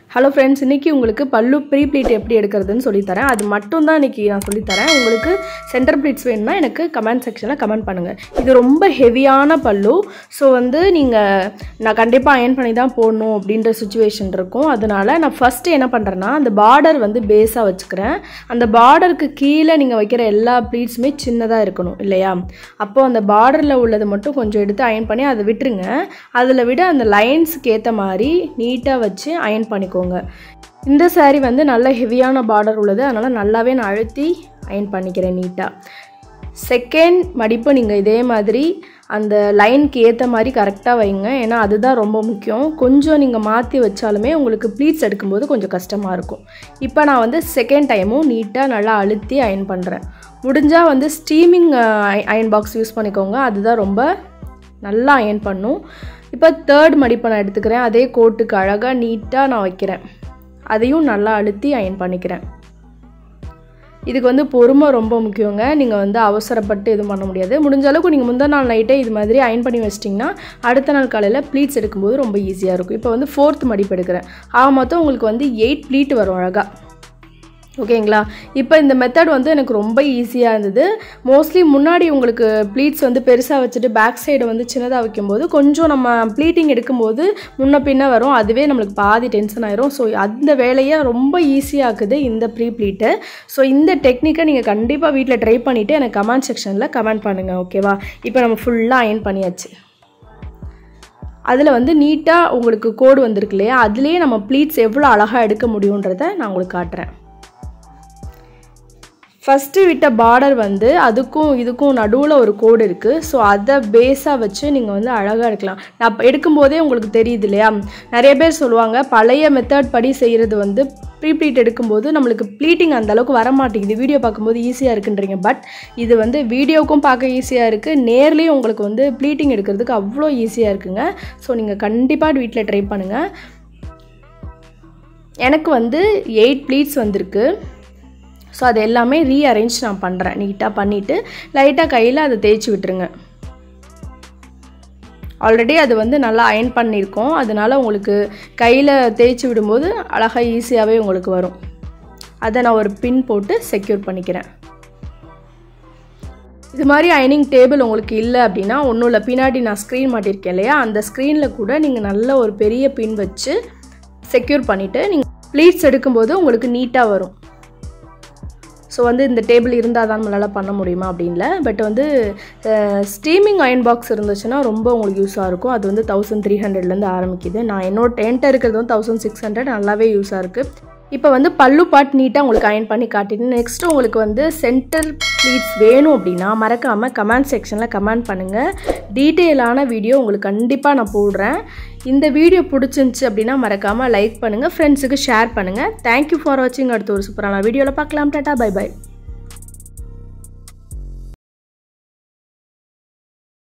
hello friends இன்றைக்கி உங்களுக்கு பல்லு ப்ரீ ப்ளீட் எப்படி எடுக்கிறதுன்னு சொல்லித்தரேன் அது மட்டும் தான் இன்றைக்கி நான் சொல்லித்தரேன் உங்களுக்கு சென்டர் ப்ளீட்ஸ் வேணும்னா எனக்கு கமெண்ட் செக்ஷனில் கமெண்ட் பண்ணுங்கள் இது ரொம்ப ஹெவியான பல்லு ஸோ வந்து நீங்கள் நான் கண்டிப்பாக அயன் பண்ணி தான் போடணும் அப்படின்ற சுச்சுவேஷன் இருக்கும் அதனால் நான் ஃபஸ்ட்டு என்ன பண்ணுறேன்னா அந்த பார்டர் வந்து பேஸாக வச்சுக்கிறேன் அந்த பார்டருக்கு கீழே நீங்கள் வைக்கிற எல்லா ப்ளீட்ஸுமே சின்னதாக இருக்கணும் இல்லையா அப்போது அந்த பார்டரில் உள்ளது மட்டும் கொஞ்சம் எடுத்து அயன் பண்ணி அதை விட்டுருங்க அதில் விட அந்த லைன்ஸுக்கு ஏற்ற மாதிரி நீட்டாக வச்சு அயன் பண்ணிக்கோங்க இந்த saree வந்து நல்ல ஹெவியான பார்டர் உள்ளது அதனால் நல்லாவே நான் அழுத்தி அயன் பண்ணிக்கிறேன் நீட்டாக செகண்ட் மடிப்பு நீங்கள் இதே மாதிரி அந்த லைனுக்கு ஏற்ற மாதிரி கரெக்டாக வைங்க ஏன்னா அதுதான் ரொம்ப முக்கியம் கொஞ்சம் நீங்கள் மாற்றி வச்சாலுமே உங்களுக்கு ப்ளீட்ஸ் எடுக்கும்போது கொஞ்சம் கஷ்டமாக இருக்கும் இப்போ நான் வந்து செகண்ட் டைமும் நீட்டாக நல்லா அழுத்தி அயன் பண்ணுறேன் முடிஞ்சால் வந்து ஸ்டீமிங் அயன் பாக்ஸ் யூஸ் பண்ணிக்கோங்க அதுதான் ரொம்ப நல்லா அயன் பண்ணும் இப்போ தேர்ட் மடிப்பை நான் எடுத்துக்கிறேன் அதே கோட்டுக்கு அழகாக நீட்டாக நான் வைக்கிறேன் அதையும் நல்லா அழுத்தி அயன் பண்ணிக்கிறேன் இதுக்கு வந்து பொறுமை ரொம்ப முக்கியங்க நீங்கள் வந்து அவசரப்பட்டு எதுவும் பண்ண முடியாது முடிஞ்ச அளவுக்கு நீங்கள் முந்தின நாள் நைட்டே இது மாதிரி அயன் பண்ணி வச்சிட்டிங்கன்னா அடுத்த நாள் காலையில் ப்ளீட்ஸ் எடுக்கும்போது ரொம்ப ஈஸியாக இருக்கும் இப்போ வந்து ஃபோர்த் மடிப்பு எடுக்கிறேன் ஆக மொத்தம் உங்களுக்கு வந்து எயிட் ப்ளீட் வரும் அழகாக ஓகேங்களா இப்போ இந்த மெத்தட் வந்து எனக்கு ரொம்ப ஈஸியாக இருந்தது மோஸ்ட்லி முன்னாடி உங்களுக்கு ப்ளீட்ஸ் வந்து பெருசாக வச்சுட்டு பேக் சைடு வந்து சின்னதாக வைக்கும்போது கொஞ்சம் நம்ம ப்ளீட்டிங் எடுக்கும்போது முன்ன பின்ன வரும் அதுவே நம்மளுக்கு பாதி டென்ஷன் ஆயிரும் ஸோ அந்த வேலையை ரொம்ப ஈஸியாக்குது இந்த ப்ரீ ப்ளீட்டு ஸோ இந்த டெக்னிக்கை நீங்கள் கண்டிப்பாக வீட்டில் ட்ரை பண்ணிவிட்டு எனக்கு கமெண்ட் செக்ஷனில் கமெண்ட் பண்ணுங்கள் ஓகேவா இப்போ நம்ம ஃபுல்லாக அயன் பண்ணியாச்சு அதில் வந்து நீட்டாக உங்களுக்கு கோடு வந்திருக்கு இல்லையா அதுலேயே நம்ம ப்ளீட்ஸ் எவ்வளோ அழகாக எடுக்க முடியுன்றதை நான் உங்களுக்கு காட்டுறேன் ஃபஸ்ட்டு விட்ட பார்டர் வந்து அதுக்கும் இதுக்கும் நடுவில் ஒரு கோடு இருக்குது ஸோ அதை பேஸாக வச்சு நீங்கள் வந்து அழகாக எடுக்கலாம் நான் எடுக்கும்போதே உங்களுக்கு தெரியுது இல்லையா நிறைய பேர் சொல்லுவாங்க பழைய மெத்தட் படி செய்கிறது வந்து ப்ரீ ப்ளீட் எடுக்கும்போது நம்மளுக்கு ப்ளீட்டிங் அந்த அளவுக்கு வர மாட்டேங்குது வீடியோ பார்க்கும்போது ஈஸியாக இருக்குன்றீங்க பட் இது வந்து வீடியோவுக்கும் பார்க்க ஈஸியாக இருக்குது நேர்லேயும் உங்களுக்கு வந்து ப்ளீட்டிங் எடுக்கிறதுக்கு அவ்வளோ ஈஸியாக இருக்குங்க ஸோ நீங்கள் கண்டிப்பாக வீட்டில் ட்ரை பண்ணுங்கள் எனக்கு வந்து எயிட் ப்ளீட்ஸ் வந்திருக்கு ஸோ அது எல்லாமே ரீஅரேஞ்ச் நான் பண்ணுறேன் நீட்டாக பண்ணிவிட்டு லைட்டாக கையில் அதை தேய்ச்சி விட்டுருங்க ஆல்ரெடி அது வந்து நல்லா அயன் பண்ணியிருக்கோம் அதனால் உங்களுக்கு கையில் தேய்ச்சி விடும்போது அழகாக ஈஸியாகவே உங்களுக்கு வரும் அதை நான் ஒரு பின் போட்டு செக்யூர் பண்ணிக்கிறேன் இது மாதிரி அயனிங் டேபிள் உங்களுக்கு இல்லை அப்படின்னா ஒன்றும் இல்லை பின்னாடி நான் ஸ்க்ரீன் மாட்டியிருக்கேன் இல்லையா அந்த ஸ்க்ரீனில் கூட நீங்கள் நல்ல ஒரு பெரிய பின் வச்சு செக்யூர் பண்ணிவிட்டு நீங்கள் ப்ளீட்ஸ் எடுக்கும்போது உங்களுக்கு நீட்டாக வரும் ஸோ வந்து இந்த டேபிள் இருந்தால் தான் நம்மளால் பண்ண முடியுமா அப்படின்ல பட் வந்து ஸ்டீமிங் அயன் பாக்ஸ் இருந்துச்சுன்னா ரொம்ப உங்களுக்கு யூஸாக இருக்கும் அது வந்து தௌசண்ட் த்ரீ ஹண்ட்ரட்லேருந்து ஆரம்பிக்குது நான் என்னோட என்கிட்ட இருக்கிறது வந்து தௌசண்ட் சிக்ஸ் ஹண்ட்ரட் நல்லாவே யூஸாக இருக்குது இப்போ வந்து பல்லு பாட் நீட்டாக உங்களுக்கு அயன் பண்ணி காட்டிட்டு நெக்ஸ்ட் உங்களுக்கு வந்து சென்டர் ப்ளீட்ஸ் வேணும் அப்படின்னா மறக்காமல் கமெண்ட் செக்ஷனில் கமெண்ட் பண்ணுங்கள் டீட்டெயிலான வீடியோ உங்களுக்கு கண்டிப்பாக நான் போடுறேன் இந்த வீடியோ பிடிச்சிருந்துச்சி அப்படின்னா மறக்காமல் லைக் பண்ணுங்கள் ஃப்ரெண்ட்ஸுக்கு ஷேர் பண்ணுங்கள் தேங்க்யூ ஃபார் வாட்சிங் அடுத்த ஒரு சூப்பரான வீடியோவில் பார்க்கலாம் டாட்டா பை பை